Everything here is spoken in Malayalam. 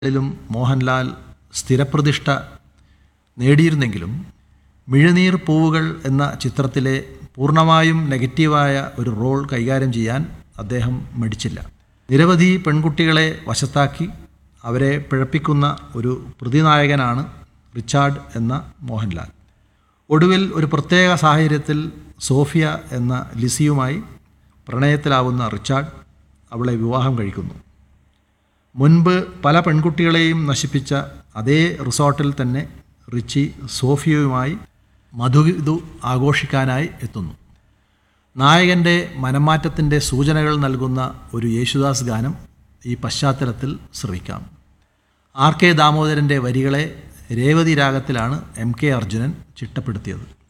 ിലും മോഹൻലാൽ സ്ഥിരപ്രതിഷ്ഠ നേടിയിരുന്നെങ്കിലും മിഴനീർ പൂവുകൾ എന്ന ചിത്രത്തിലെ പൂർണ്ണമായും നെഗറ്റീവായ ഒരു റോൾ കൈകാര്യം ചെയ്യാൻ അദ്ദേഹം മടിച്ചില്ല നിരവധി പെൺകുട്ടികളെ വശത്താക്കി അവരെ പിഴപ്പിക്കുന്ന ഒരു പ്രതിനായകനാണ് റിച്ചാർഡ് എന്ന മോഹൻലാൽ ഒടുവിൽ ഒരു പ്രത്യേക സാഹചര്യത്തിൽ സോഫിയ എന്ന ലിസിയുമായി പ്രണയത്തിലാവുന്ന റിച്ചാർഡ് അവളെ വിവാഹം കഴിക്കുന്നു മുൻപ് പല പെൺകുട്ടികളെയും നശിപ്പിച്ച അതേ റിസോർട്ടിൽ തന്നെ റിച്ചി സോഫിയയുമായി മധുവിധു ആഘോഷിക്കാനായി എത്തുന്നു നായകൻ്റെ മനംമാറ്റത്തിൻ്റെ സൂചനകൾ നൽകുന്ന ഒരു യേശുദാസ് ഗാനം ഈ പശ്ചാത്തലത്തിൽ ശ്രവിക്കാം ആർ കെ ദാമോദരൻ്റെ വരികളെ രേവതി രാഗത്തിലാണ് എം കെ അർജുനൻ ചിട്ടപ്പെടുത്തിയത്